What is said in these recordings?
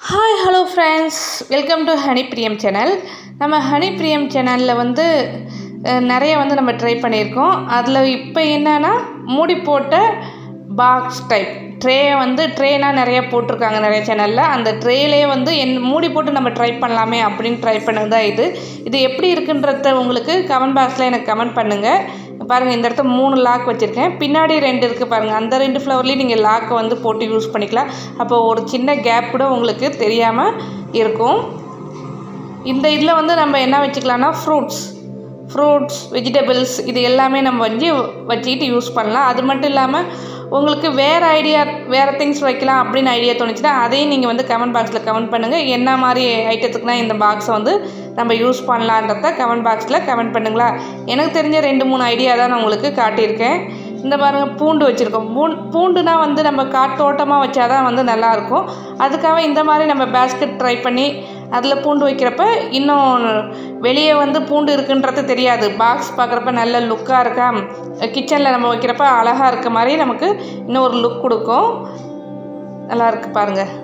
hi hello friends welcome to honey Priyam channel நம்ம honey Priyam சேனலில் வந்து அஹ், நிறைய வந்து நம்ம ட்ரை பண்ணியிருக்கோம் அதில் இப்போ என்னன்னா மூடி போட்ட பாக்ஸ் டைப் ட்ரே வந்து ட்ரேனா நிறைய போட்டிருக்காங்க நிறைய சேனலில் அந்த ட்ரேலே வந்து என் மூடி போட்டு நம்ம ட்ரை பண்ணலாமே அப்படின்னு ட்ரை பண்ணது தான் இது இது எப்படி இருக்குன்றத உங்களுக்கு கமெண்ட் பாக்ஸில் எனக்கு கமெண்ட் பண்ணுங்கள் பாருங்கள் இந்த இடத்துல மூணு லாக் வச்சுருக்கேன் பின்னாடி ரெண்டு இருக்குது பாருங்கள் அந்த ரெண்டு ஃப்ளவர்லேயும் நீங்கள் லாக்கை வந்து போட்டு யூஸ் பண்ணிக்கலாம் அப்போ ஒரு சின்ன கேப் கூட உங்களுக்கு தெரியாமல் இருக்கும் இந்த இதில் வந்து நம்ம என்ன வச்சுக்கலாம்னா ஃப்ரூட்ஸ் ஃப்ரூட்ஸ் வெஜிடபிள்ஸ் இது எல்லாமே நம்ம வந்து வச்சுக்கிட்டு யூஸ் பண்ணலாம் அது மட்டும் இல்லாமல் உங்களுக்கு வேறு ஐடியா வேறு திங்ஸ் வைக்கலாம் அப்படின்னு ஐடியா தோணுச்சுன்னா அதையும் நீங்கள் வந்து கமெண்ட் பாக்ஸில் கமெண்ட் பண்ணுங்கள் என்ன மாதிரி ஐட்டத்துக்குனா இந்த பாக்ஸை வந்து நம்ம யூஸ் பண்ணலான்றத கமெண்ட் பாக்ஸில் கமெண்ட் பண்ணுங்களா எனக்கு தெரிஞ்ச ரெண்டு மூணு ஐடியா தான் நான் உங்களுக்கு காட்டியிருக்கேன் இந்த பாருங்கள் பூண்டு வச்சுருக்கோம் பூன் பூண்டுனா வந்து நம்ம காட்டோட்டமாக வச்சா தான் வந்து நல்லாயிருக்கும் அதுக்காக இந்த மாதிரி நம்ம பேஸ்கெட் ட்ரை பண்ணி அதில் பூண்டு வைக்கிறப்ப இன்னும் வெளியே வந்து பூண்டு இருக்குன்றது தெரியாது பாக்ஸ் பார்க்குறப்ப நல்ல லுக்காக இருக்கா கிச்சனில் நம்ம வைக்கிறப்ப அழகாக இருக்க மாதிரி நமக்கு இன்னும் ஒரு லுக் கொடுக்கும் நல்லா இருக்கு பாருங்கள்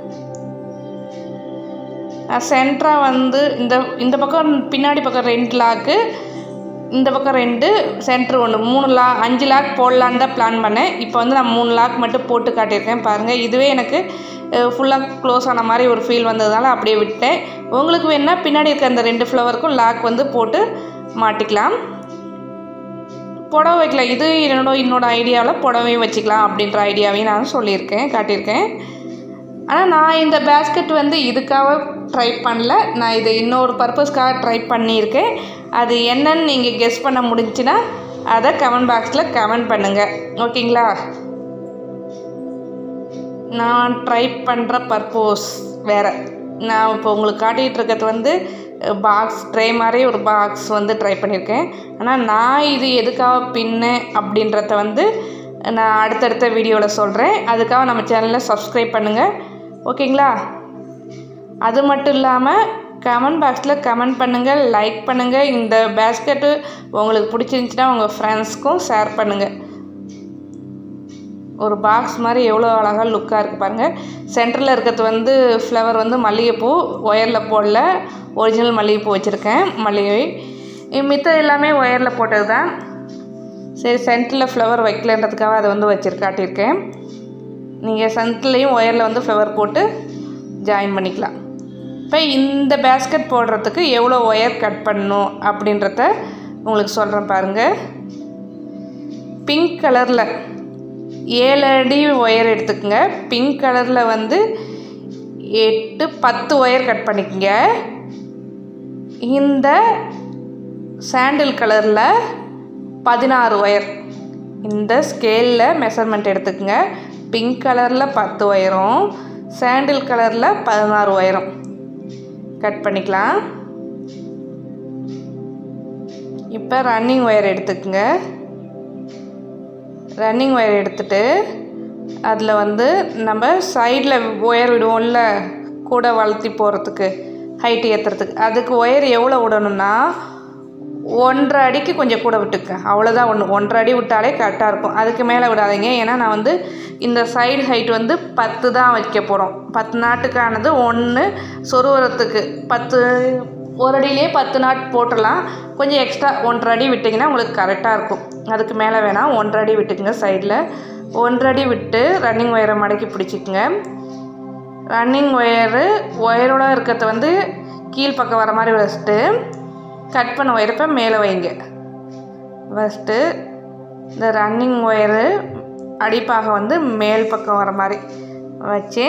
சென்ட்ராக வந்து இந்த இந்த பக்கம் பின்னாடி பக்கம் ரெண்டு லாக்கு இந்த பக்கம் ரெண்டு சென்ட்ரு ஒன்று மூணு லா அஞ்சு லாக் போடலான்னு தான் பிளான் பண்ணேன் இப்போ வந்து நான் மூணு லாக் மட்டும் போட்டு காட்டியிருக்கேன் பாருங்கள் இதுவே எனக்கு ஃபுல்லாக க்ளோஸ் ஆன மாதிரி ஒரு ஃபீல் வந்ததுனால அப்படியே விட்டேன் உங்களுக்கு வேணா பின்னாடி இருக்க அந்த ரெண்டு ஃப்ளவருக்கும் லாக் வந்து போட்டு மாட்டிக்கலாம் புடவை வைக்கலாம் இது என்னோட என்னோட ஐடியாவில் புடவையும் வச்சுக்கலாம் அப்படின்ற ஐடியாவையும் நான் சொல்லியிருக்கேன் காட்டியிருக்கேன் ஆனால் நான் இந்த பேஸ்கெட் வந்து இதுக்காக ட்ரை பண்ணல நான் இதை இன்னொரு பர்பஸ்க்காக ட்ரை பண்ணியிருக்கேன் அது என்னன்னு நீங்கள் கெஸ் பண்ண முடிஞ்சுன்னா அதை கமெண்ட் பாக்ஸில் கமெண்ட் பண்ணுங்கள் ஓகேங்களா நான் ட்ரை பண்ணுற பர்பஸ் வேறு நான் இப்போ உங்களுக்கு காட்டிகிட்டு இருக்கிறது வந்து பாக்ஸ் ட்ரே மாதிரி ஒரு பாக்ஸ் வந்து ட்ரை பண்ணியிருக்கேன் ஆனால் நான் இது எதுக்காக பின்னேன் அப்படின்றத வந்து நான் அடுத்தடுத்த வீடியோவில் சொல்கிறேன் அதுக்காக நம்ம சேனலை சப்ஸ்கிரைப் பண்ணுங்கள் ஓகேங்களா அது மட்டும் இல்லாமல் கமெண்ட் பாக்ஸில் கமெண்ட் பண்ணுங்கள் லைக் பண்ணுங்கள் இந்த பேஸ்கெட்டு உங்களுக்கு பிடிச்சிருந்துச்சின்னா உங்கள் ஃப்ரெண்ட்ஸ்க்கும் ஷேர் பண்ணுங்கள் ஒரு பாக்ஸ் மாதிரி எவ்வளோ அழகாக லுக்காக இருக்குது பாருங்கள் சென்டரில் இருக்கிறது வந்து ஃப்ளவர் வந்து மல்லிகைப்பூ ஒயரில் போடல ஒரிஜினல் மல்லிகைப்பூ வச்சுருக்கேன் மல்லிகை மித்த எல்லாமே ஒயரில் போட்டது தான் சரி சென்டரில் ஃப்ளவர் வைக்கலன்றதுக்காக அதை வந்து வச்சிரு காட்டியிருக்கேன் நீங்கள் சென்டர்லேயும் ஒயரில் வந்து ஃப்ளவர் போட்டு ஜாயின் பண்ணிக்கலாம் இப்போ இந்த பேஸ்கெட் போடுறதுக்கு எவ்வளோ ஒயர் கட் பண்ணணும் அப்படின்றத உங்களுக்கு சொல்கிறேன் பாருங்கள் பிங்க் கலரில் ஏழு அடி ஒயர் எடுத்துக்கோங்க பிங்க் கலரில் வந்து எட்டு பத்து ஒயர் கட் பண்ணிக்கோங்க இந்த சாண்டில் கலரில் பதினாறு ஒயர் இந்த ஸ்கேலில் மெஷர்மெண்ட் எடுத்துக்கோங்க பிங்க் கலரில் பத்து ஒயரும் சாண்டில் கலரில் பதினாறு ஒயரும் கட் பண்ணிக்கலாம் இப்போ ரன்னிங் ஒயர் எடுத்துக்கோங்க ரன்னிங் ஒயர் எடுத்துட்டு அதில் வந்து நம்ம சைடில் ஒயர் விடுவோம்ல கூட வளர்த்தி போகிறதுக்கு ஹைட்டு ஏற்றுறதுக்கு அதுக்கு ஒயர் எவ்வளோ விடணும்னா ஒன்றரை அடிக்கு கொஞ்சம் கூட விட்டுக்க அவ்வளோதான் ஒன்று ஒன்றரை அடி விட்டாலே கரெக்டாக இருக்கும் அதுக்கு மேலே விடாதீங்க ஏன்னா நான் வந்து இந்த சைடு ஹைட் வந்து பத்து தான் வைக்க போகிறோம் பத்து நாட்டுக்கானது ஒன்று சொருவரத்துக்கு பத்து ஒரு அடியிலே பத்து நாட் போட்டுடலாம் கொஞ்சம் எக்ஸ்ட்ரா ஒன்றரை அடி விட்டிங்கன்னா உங்களுக்கு கரெக்டாக இருக்கும் அதுக்கு மேலே வேணாம் ஒன்றரை அடி விட்டுக்குங்க சைடில் ஒன்றரை அடி விட்டு ரன்னிங் ஒயரை மடக்கி பிடிச்சிக்குங்க ரன்னிங் ஒயரு ஒயரோட இருக்கிறத வந்து கீழ்ப்பக்கம் வர மாதிரி வச்சுட்டு கட் பண்ண ஒயரப்போ மேலே வைங்க ஃபஸ்ட்டு இந்த ரன்னிங் ஒயரு அடிப்பாக வந்து மேல் பக்கம் வர மாதிரி வச்சு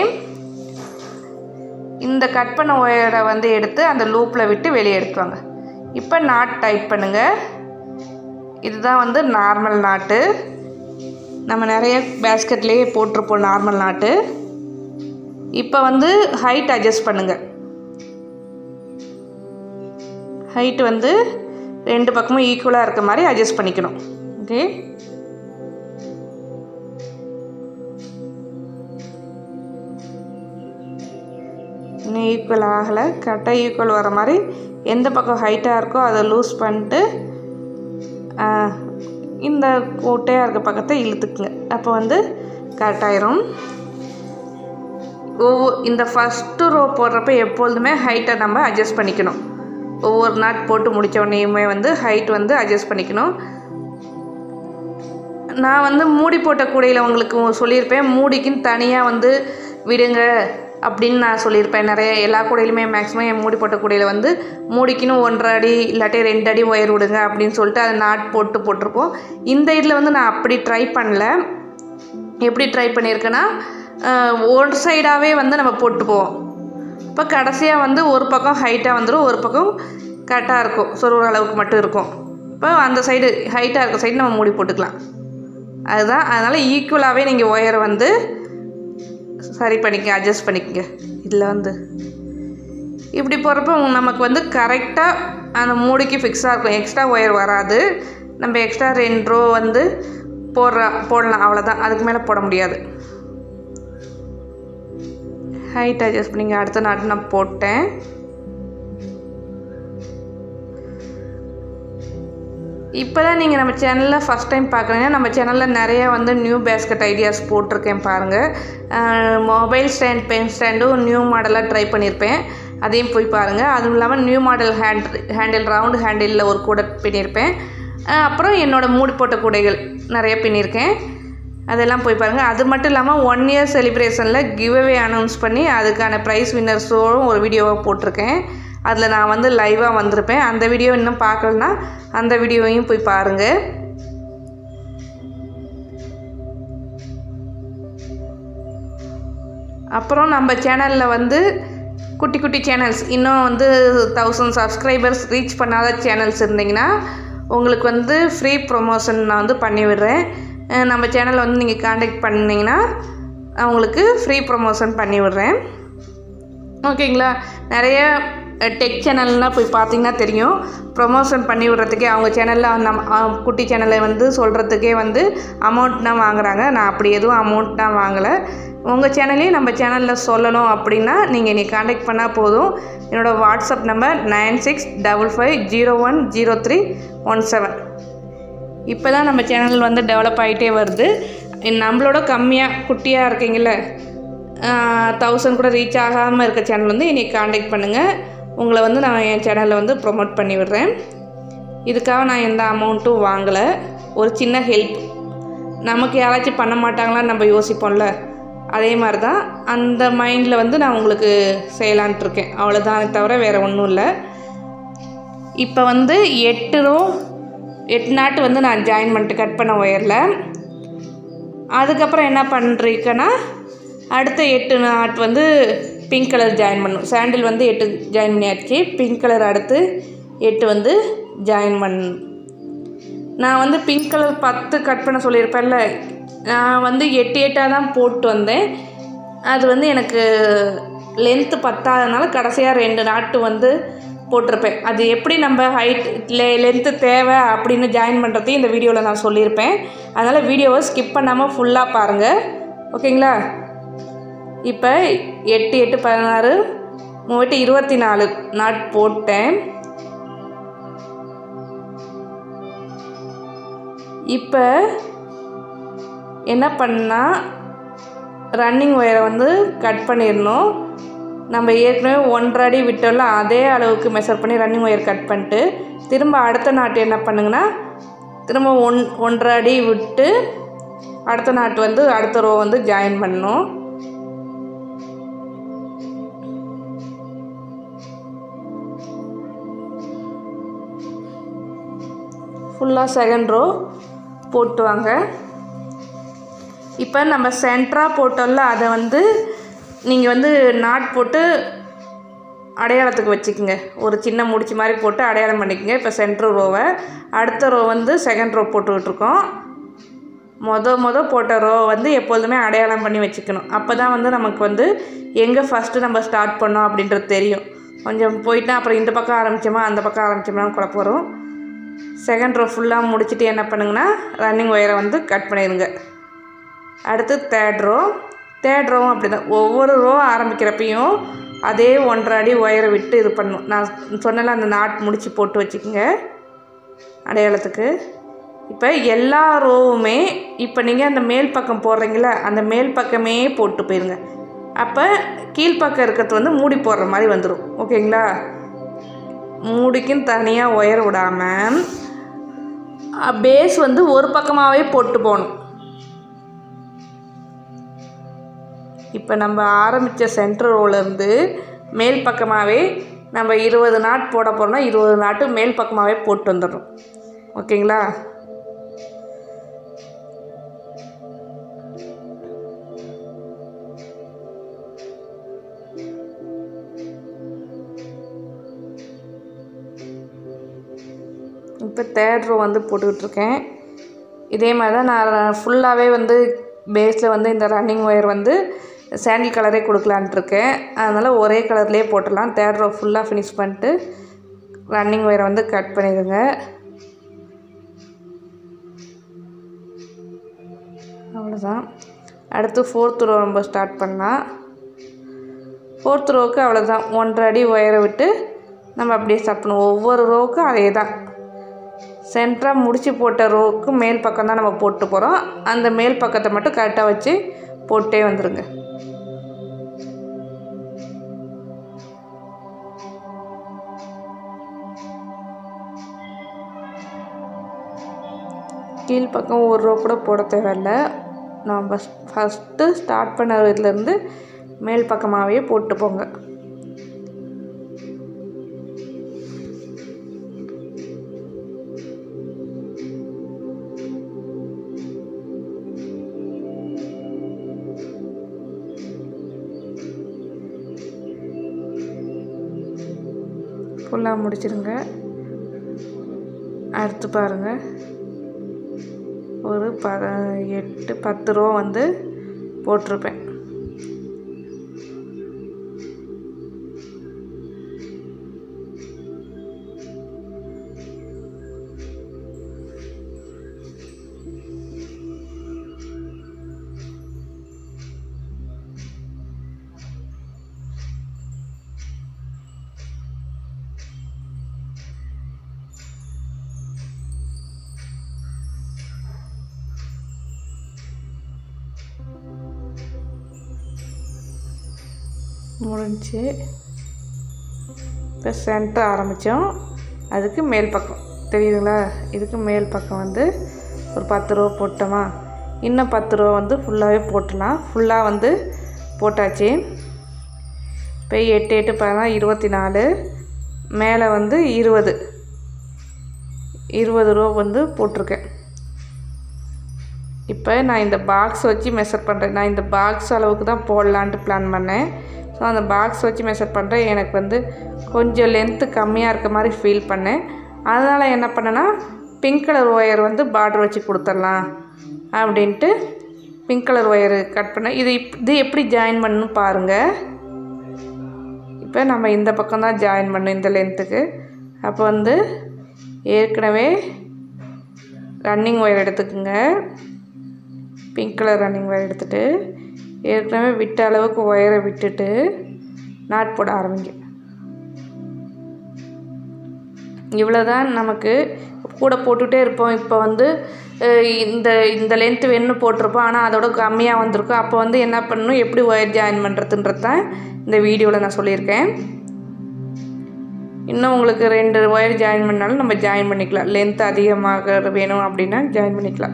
இந்த கட் பண்ண ஒயரை வந்து எடுத்து அந்த லூப்பில் விட்டு வெளியே எடுத்துவாங்க இப்போ நாட் டைட் பண்ணுங்கள் இதுதான் வந்து நார்மல் நாட்டு நம்ம நிறைய பேஸ்கெட்லேயே போட்டிருப்போம் நார்மல் நாட்டு இப்போ வந்து ஹைட் அட்ஜஸ்ட் பண்ணுங்கள் ஹைட் வந்து ரெண்டு பக்கமும் ஈக்குவலாக இருக்க மாதிரி அட்ஜஸ்ட் பண்ணிக்கணும் ஓகே இன்னும் ஈக்குவல் ஆகலை கரெக்டாக ஈக்குவல் வர மாதிரி எந்த பக்கம் ஹைட்டாக இருக்கோ அதை லூஸ் பண்ணிட்டு இந்த கோட்டையாக இருக்க பக்கத்தை இழுத்துக்குங்க அப்போ வந்து கரெக்டாயிரும் ஒவ்வொரு இந்த ஃபஸ்ட்டு ரோ போடுறப்ப எப்பொழுதுமே ஹைட்டை நம்ம அட்ஜஸ்ட் பண்ணிக்கணும் ஒவ்வொரு நாட் போட்டு முடித்த உடனேயுமே வந்து ஹைட் வந்து அட்ஜஸ்ட் பண்ணிக்கணும் நான் வந்து மூடி போட்ட கூடையில் உங்களுக்கு சொல்லியிருப்பேன் மூடிக்குன்னு தனியாக வந்து விடுங்க அப்படின்னு நான் சொல்லியிருப்பேன் நிறைய எல்லா கூடையிலுமே மேக்ஸிமம் என் மூடி போட்ட கூடையில் வந்து மூடிக்குன்னு ஒன்றரை அடி இல்லாட்டி ரெண்டு அடி ஒயர் விடுங்க அப்படின்னு சொல்லிட்டு அதை நாட் போட்டு போட்டிருப்போம் இந்த இதில் வந்து நான் அப்படி ட்ரை பண்ணல எப்படி ட்ரை பண்ணியிருக்கேன்னா ஒரு சைடாகவே வந்து நம்ம போட்டு போவோம் இப்போ கடைசியாக வந்து ஒரு பக்கம் ஹைட்டாக வந்துடும் ஒரு பக்கம் கரெக்டாக இருக்கும் சொருகிற அளவுக்கு மட்டும் இருக்கும் இப்போ அந்த சைடு ஹைட்டாக இருக்க சைடு நம்ம மூடி போட்டுக்கலாம் அதுதான் அதனால் ஈக்குவலாகவே நீங்கள் ஒயரை வந்து சரி பண்ணிக்க அட்ஜஸ்ட் பண்ணிக்கங்க இதில் வந்து இப்படி போகிறப்ப நமக்கு வந்து கரெக்டாக அந்த மூடிக்கு ஃபிக்ஸாக இருக்கும் எக்ஸ்ட்ரா ஒயர் வராது நம்ம எக்ஸ்ட்ரா ரெண்டு ரோ வந்து போடுற போடலாம் அவ்வளோதான் அதுக்கு மேலே போட முடியாது ஹைட் அட்ஜஸ்ட் பண்ணிங்க அடுத்த நாட்டு நான் போட்டேன் இப்போ தான் நீங்கள் நம்ம சேனலில் ஃபஸ்ட் டைம் பார்க்குறீங்கன்னா நம்ம சேனலில் நிறையா வந்து நியூ பேஸ்கெட் ஐடியாஸ் போட்டிருக்கேன் பாருங்கள் மொபைல் ஸ்டாண்ட் பென் ஸ்டாண்டும் நியூ மாடலாக ட்ரை பண்ணியிருப்பேன் அதையும் போய் பாருங்கள் அதுவும் இல்லாமல் new model hand handle round ஹேண்டிலில் ஒரு கூடை பின்னியிருப்பேன் அப்புறம் என்னோடய மூடி போட்ட கூடைகள் நிறைய பின்னியிருக்கேன் அதெல்லாம் போய் பாருங்கள் அது மட்டும் இல்லாமல் ஒன் இயர் செலிப்ரேஷனில் கிவ்அவே அனௌன்ஸ் பண்ணி அதுக்கான ப்ரைஸ் வின்னர்ஸோடும் ஒரு வீடியோவாக போட்டிருக்கேன் அதில் நான் வந்து லைவாக வந்திருப்பேன் அந்த வீடியோ இன்னும் பார்க்கலனா அந்த வீடியோவையும் போய் பாருங்கள் அப்புறம் நம்ம சேனலில் வந்து குட்டி குட்டி சேனல்ஸ் இன்னும் வந்து தௌசண்ட் சப்ஸ்கிரைபர்ஸ் ரீச் பண்ணாத சேனல்ஸ் இருந்தீங்கன்னா உங்களுக்கு வந்து ஃப்ரீ ப்ரொமோஷன் நான் வந்து பண்ணி விடுறேன் நம்ம சேனலை வந்து நீங்கள் காண்டாக்ட் பண்ணிங்கன்னா அவங்களுக்கு ஃப்ரீ ப்ரொமோஷன் பண்ணி விடுறேன் ஓகேங்களா நிறைய டெக் சேனல்லாம் போய் பார்த்தீங்கன்னா தெரியும் ப்ரொமோஷன் பண்ணி விடுறதுக்கே அவங்க சேனலில் நம்ம குட்டி சேனலை வந்து சொல்கிறதுக்கே வந்து அமௌண்ட் தான் வாங்குறாங்க நான் அப்படி எதுவும் அமௌண்ட் தான் வாங்கலை உங்கள் சேனலையும் நம்ம சேனலில் சொல்லணும் அப்படின்னா நீங்கள் என்னை காண்டாக்ட் பண்ணால் போதும் என்னோடய WhatsApp number nine six double five zero one zero three one seven இப்போ தான் நம்ம சேனல் வந்து டெவலப் ஆகிட்டே வருது நம்மளோட கம்மியாக குட்டியாக இருக்கீங்கள தௌசண்ட் கூட ரீச் ஆகாமல் இருக்க சேனல் வந்து என்னை காண்டாக்ட் பண்ணுங்கள் உங்களை வந்து நான் என் சேனலில் வந்து ப்ரொமோட் பண்ணி விடுறேன் இதுக்காக நான் எந்த அமௌண்ட்டும் வாங்கலை ஒரு சின்ன ஹெல்ப் நமக்கு யாராச்சும் பண்ண மாட்டாங்களான்னு நம்ம யோசிப்போம்ல அதே மாதிரி தான் அந்த மைண்டில் வந்து நான் உங்களுக்கு செய்யலான்ட்டு இருக்கேன் அவ்வளோதான் தவிர வேறு ஒன்றும் இல்லை இப்போ வந்து எட்டு ரோ எட்டு நாட்டு வந்து நான் ஜாயின் பண்ணிட்டு கட் பண்ண ஒயரில் அதுக்கப்புறம் என்ன பண்ணுறீங்கன்னா அடுத்த எட்டு நாட் வந்து பிங்க் கலர் ஜாயின் பண்ணும் சாண்டில் வந்து எட்டு ஜாயின் பண்ணியாச்சு பிங்க் கலர் அடுத்து எட்டு வந்து ஜாயின் பண்ணணும் நான் வந்து பிங்க் கலர் பத்து கட் பண்ண சொல்லியிருப்பேன்ல நான் வந்து எட்டு எட்டாக தான் போட்டு வந்தேன் அது வந்து எனக்கு லென்த்து பத்தாதனால கடைசியாக ரெண்டு நாட்டு வந்து போட்டிருப்பேன் அது எப்படி நம்ம ஹைட் லெ லென்த்து தேவை அப்படின்னு ஜாயின் பண்ணுறதையும் இந்த வீடியோவில் நான் சொல்லியிருப்பேன் அதனால் வீடியோவை ஸ்கிப் பண்ணாமல் ஃபுல்லாக பாருங்கள் ஓகேங்களா இப்போ எட்டு எட்டு பதினாறு மூவெட்டு இருபத்தி நாலு நாட் போட்டேன் இப்போ என்ன பண்ணால் ரன்னிங் ஒயரை வந்து கட் பண்ணிடணும் நம்ம ஏற்கனவே ஒன்றரை அடி விட்டோம்ல அதே அளவுக்கு மெஷர் பண்ணி ரன்னிங் ஒயர் கட் பண்ணிட்டு திரும்ப அடுத்த நாட்டு என்ன பண்ணுங்கன்னா திரும்ப ஒன் ஒன்றரை அடி விட்டு அடுத்த நாட்டு வந்து அடுத்த ரோ வந்து ஜாயின் பண்ணணும் ஃபுல்லாக செகண்ட் ரோ போட்டு வாங்க இப்போ நம்ம சென்டராக போட்டோம்ல அதை வந்து நீங்கள் வந்து நாட் போட்டு அடையாளத்துக்கு வச்சுக்கோங்க ஒரு சின்ன முடிச்சு மாதிரி போட்டு அடையாளம் பண்ணிக்கோங்க இப்போ சென்ட்ரு ரோவை அடுத்த ரோ வந்து செகண்ட் ரோ போட்டுக்கிட்டுருக்கோம் மொத மொத போட்ட ரோ வந்து எப்பொழுதுமே அடையாளம் பண்ணி வச்சுக்கணும் அப்போ தான் வந்து நமக்கு வந்து எங்கே ஃபஸ்ட்டு நம்ம ஸ்டார்ட் பண்ணோம் அப்படின்றது தெரியும் கொஞ்சம் போயிட்டா அப்புறம் இந்த பக்கம் ஆரம்பித்தோமா அந்த பக்கம் ஆரம்பித்தோமா குழப்பம் வரும் செகண்ட் ரோ ஃபுல்லாக முடிச்சுட்டு என்ன பண்ணுங்கன்னா ரன்னிங் ஒயரை வந்து கட் பண்ணிடுங்க அடுத்து தேர்ட் ரோ தேர்ட் ரோவும் அப்படி தான் ஒவ்வொரு ரோ ஆரம்பிக்கிறப்பையும் அதே ஒன்றரை அடி ஒயரை விட்டு இது பண்ணணும் நான் சொன்னல அந்த நாட் முடிச்சு போட்டு வச்சுக்கோங்க அடையாளத்துக்கு இப்போ எல்லா ரோவுமே இப்போ நீங்கள் அந்த மேல் பக்கம் போடுறீங்கள அந்த மேல் பக்கமே போட்டு போயிருங்க அப்போ கீழ்ப்பக்கம் இருக்கிறது வந்து மூடி போடுற மாதிரி வந்துடும் ஓகேங்களா மூடிக்கும் தனியாக ஒயர் விடாமல் பேஸ் வந்து ஒரு பக்கமாகவே போட்டு போகணும் இப்போ நம்ம ஆரம்பித்த சென்டர் ரோலேருந்து மேல் பக்கமாகவே நம்ம இருபது நாட் போட போகிறோம்னா இருபது நாட்டு மேல் பக்கமாகவே போட்டு வந்துடணும் ஓகேங்களா இப்போ தேர்ட் ரோ வந்து போட்டுக்கிட்டுருக்கேன் இதே மாதிரி தான் நான் ஃபுல்லாகவே வந்து பேஸில் வந்து இந்த ரன்னிங் ஒயர் வந்து சாண்டில் கலரே கொடுக்கலான்ட்டு இருக்கேன் அதனால் ஒரே கலர்லேயே போட்டுடலாம் தேர்ட் ரோ ஃபுல்லாக ஃபினிஷ் பண்ணிட்டு ரன்னிங் ஒயரை வந்து கட் பண்ணிடுங்க அவ்வளோதான் அடுத்து ஃபோர்த் ரோ நம்ம ஸ்டார்ட் பண்ணலாம் ஃபோர்த் ரோவுக்கு அவ்வளோதான் ஒன்றரை அடி ஒயரை விட்டு நம்ம அப்படியே ஸ்டார்ட் பண்ணுவோம் ஒவ்வொரு ரோவுக்கும் அதே தான் சென்டராக முடிச்சு போட்ட ரோவுக்கு மேல் பக்கம் தான் நம்ம போட்டு போகிறோம் அந்த மேல் பக்கத்தை மட்டும் கரெக்டாக வச்சு போட்டே வந்துடுங்க கீழ் பக்கம் ஒரு ரோ கூட போட தேவையில்ல நம்ம ஃபஸ்ட்டு ஸ்டார்ட் பண்ண இதுலேருந்து மேல் பக்கமாகவே போட்டு போங்க ஃபுல்லாக முடிச்சிருங்க அடுத்து பாருங்கள் ஒரு ப எட்டு பத்து ரூபா வந்து போட்டிருப்பேன் முடிஞ்சு இப்போ சென்டர் ஆரம்பித்தோம் அதுக்கு மேல் பக்கம் தெரியுதுங்களா இதுக்கு மேல் பக்கம் வந்து ஒரு பத்து ரூபா போட்டோமா இன்னும் பத்து ரூபா வந்து ஃபுல்லாகவே போட்டுடலாம் ஃபுல்லாக வந்து போட்டாச்சு இப்போ எட்டு எட்டு பதினாறு இருபத்தி நாலு மேலே வந்து இருபது இருபது ரூபா வந்து போட்டிருக்கேன் இப்போ நான் இந்த பாக்ஸ் வச்சு மெஷர் பண்ணுறேன் நான் இந்த பாக்ஸ் அளவுக்கு தான் போடலான்ட்டு பிளான் பண்ணேன் ஸோ அந்த பாக்ஸ் வச்சு மெஷர் பண்ணுறேன் எனக்கு வந்து கொஞ்சம் லென்த்து கம்மியாக இருக்க மாதிரி ஃபீல் பண்ணேன் அதனால் என்ன பண்ணேன்னா பிங்க் கலர் ஒயர் வந்து பார்டர் வச்சு கொடுத்துடலாம் அப்படின்ட்டு பிங்க் கலர் ஒயர் கட் பண்ணேன் இது இப் இது எப்படி ஜாயின் பண்ணணும் பாருங்கள் இப்போ நம்ம இந்த பக்கம் தான் ஜாயின் பண்ணணும் இந்த லென்த்துக்கு அப்போ வந்து ஏற்கனவே ரன்னிங் ஒயர் எடுத்துக்கோங்க பிங்க் கலர் ரன்னிங் ஒயர் எடுத்துகிட்டு ஏற்கனவே விட்ட அளவுக்கு ஒயரை விட்டுட்டு நாட் போட ஆரம்பிங்க இவ்வளோதான் நமக்கு கூட போட்டுகிட்டே இருப்போம் இப்போ வந்து அஹ், இந்த இந்த லென்த்து வேணும்னு போட்டிருப்போம் ஆனால் அதோட கம்மியாக வந்திருக்கும் அப்போ வந்து என்ன பண்ணணும் எப்படி ஒயர் ஜாயின் பண்ணுறதுன்றது தான் இந்த வீடியோவில் நான் சொல்லியிருக்கேன் இன்னும் உங்களுக்கு ரெண்டு ஒயர் ஜாயின் பண்ணாலும் நம்ம ஜாயின் பண்ணிக்கலாம் லென்த் அதிகமாக வேணும் அப்படின்னா ஜாயின் பண்ணிக்கலாம்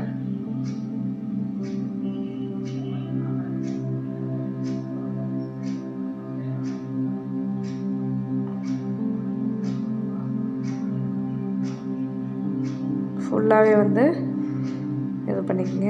ஃபுல்லாகவே வந்து இது பண்ணிக்கங்க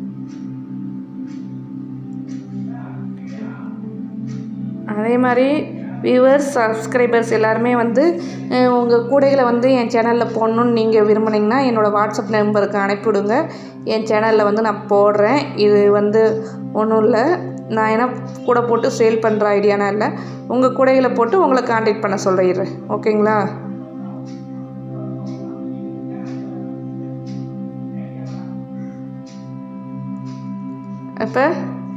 அதே மாதிரி வியூவர்ஸ் சப்ஸ்கிரைபர்ஸ் எல்லாருமே வந்து அஹ், உங்கள் கூடைகளை வந்து என் சேனலில் போடணுன்னு நீங்கள் விரும்புனீங்கன்னா என்னோடய வாட்ஸ்அப் நம்பருக்கு அனுப்பிவிடுங்க என் சேனலில் வந்து நான் போடுறேன் இது வந்து ஒன்றும் இல்லை நான் ஏன்னா கூட போட்டு சேல் பண்ணுற ஐடியானா இல்லை உங்கள் கூடைகளை போட்டு உங்களை காண்டாக்ட் பண்ண சொல்லிடுறேன் ஓகேங்களா அப்போ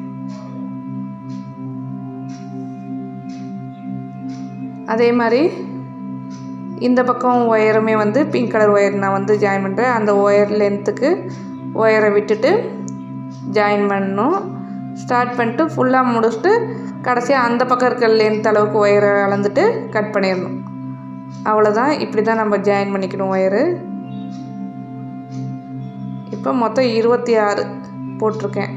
அதே மாதிரி இந்த பக்கம் ஒயருமே வந்து பிங்க் கலர் ஒயர் நான் வந்து ஜாயின் பண்ணுறேன் அந்த ஒயர் லென்த்துக்கு ஒயரை விட்டுட்டு ஜாயின் பண்ணணும் ஸ்டார்ட் பண்ணிட்டு ஃபுல்லாக முடிச்சுட்டு கடைசியாக அந்த பக்கம் இருக்கிற லென்த் அளவுக்கு ஒயரை அளந்துட்டு கட் பண்ணிடணும் அவ்வளோதான் இப்படி தான் நம்ம ஜாயின் பண்ணிக்கணும் ஒயரு இப்போ மொத்தம் இருபத்தி ஆறு போட்டிருக்கேன்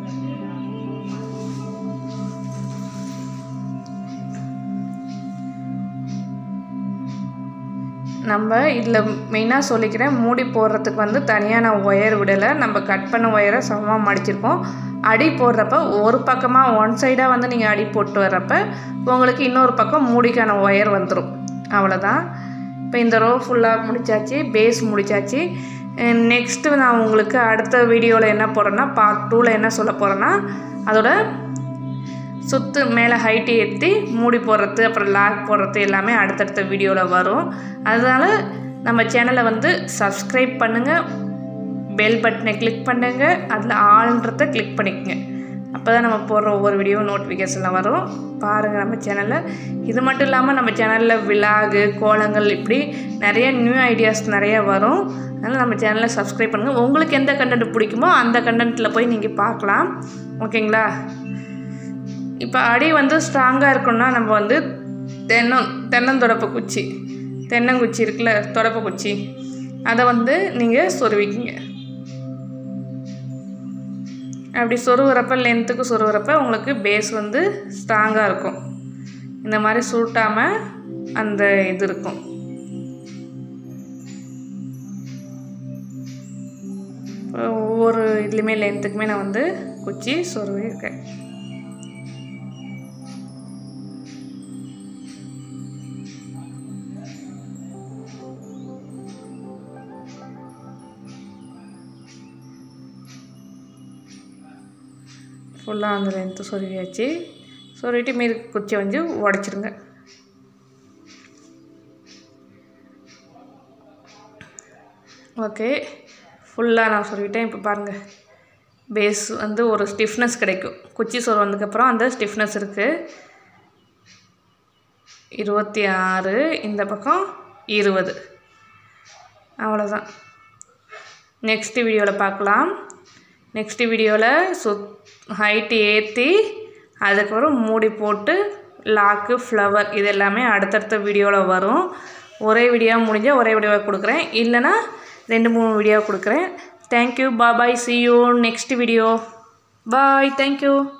நம்ம இதில் மெயினாக சொல்லிக்கிறேன் மூடி போடுறதுக்கு வந்து தனியாக நான் ஒயர் விடலை நம்ம கட் பண்ண ஒயரை சமமாக மடிச்சிருக்கோம் அடி போடுறப்ப ஒரு பக்கமாக ஒன் சைடாக வந்து நீங்கள் அடி போட்டு வர்றப்ப உங்களுக்கு இன்னொரு பக்கம் மூடிக்கான ஒயர் வந்துடும் அவ்வளோதான் இப்போ இந்த ரோ ஃபுல்லாக முடிச்சாச்சு பேஸ் முடிச்சாச்சு நெக்ஸ்ட்டு நான் உங்களுக்கு அடுத்த வீடியோவில் என்ன போடுறேன்னா பார்ட் டூவில் என்ன சொல்ல போகிறேன்னா அதோட சுற்று மேலே ஹைட்டு ஏற்றி மூடி போடுறது அப்புறம் லாக் போடுறது எல்லாமே அடுத்தடுத்த வீடியோவில் வரும் அதனால் நம்ம சேனலை வந்து சப்ஸ்கிரைப் பண்ணுங்கள் பெல் பட்டனை கிளிக் பண்ணுங்கள் அதில் ஆள்ன்றதை கிளிக் பண்ணிக்கோங்க அப்போ தான் நம்ம போடுற ஒவ்வொரு வீடியோ நோட்டிஃபிகேஷனில் வரும் பாருங்கள் நம்ம சேனலில் இது மட்டும் இல்லாமல் நம்ம சேனலில் விலாகு கோலங்கள் இப்படி நிறைய நியூ ஐடியாஸ் நிறைய வரும் அதனால் நம்ம சேனலை சப்ஸ்கிரைப் பண்ணுங்கள் உங்களுக்கு எந்த கண்டென்ட் பிடிக்குமோ அந்த கண்டென்ட்டில் போய் நீங்கள் பார்க்கலாம் ஓகேங்களா இப்போ அடி வந்து ஸ்ட்ராங்காக இருக்கணும்னா நம்ம வந்து தென்னம் தென்னந்தொடப்ப குச்சி தென்னங்குச்சி இருக்குல்ல தொடப்ப குச்சி அதை வந்து நீங்கள் சொருவிக்கிங்க அப்படி சொருகிறப்ப லென்த்துக்கு சொருகிறப்ப உங்களுக்கு பேஸ் வந்து ஸ்ட்ராங்காக இருக்கும் இந்த மாதிரி சுருட்டாமல் அந்த இது இருக்கும் ஒவ்வொரு இதுலேயுமே லென்த்துக்குமே நான் வந்து குச்சி சொருவிருக்கேன் ஃபுல்லாக அந்த லென்த்து சொருவியாச்சு சொருவிட்டு மீது குச்சியை வந்து உடச்சிருங்க ஓகே ஃபுல்லாக நான் சொல்லிவிட்டேன் இப்போ பாருங்கள் பேஸ் வந்து ஒரு ஸ்டிஃப்னஸ் கிடைக்கும் குச்சி சொரு வந்ததுக்கப்புறம் அந்த ஸ்டிஃப்னஸ் இருக்குது இருபத்தி ஆறு இந்த பக்கம் இருபது அவ்வளோதான் நெக்ஸ்ட் வீடியோவில் பார்க்கலாம் நெக்ஸ்ட் வீடியோவில் சுத் ஹைட்டு ஏற்றி அதுக்கப்புறம் மூடி போட்டு லாக்கு ஃப்ளவர் இது எல்லாமே அடுத்தடுத்த வீடியோவில் வரும் ஒரே வீடியோவாக முடிஞ்சால் ஒரே வீடியோவாக கொடுக்குறேன் இல்லைனா ரெண்டு மூணு வீடியோ கொடுக்குறேன் thank you bye bye see you next video bye thank you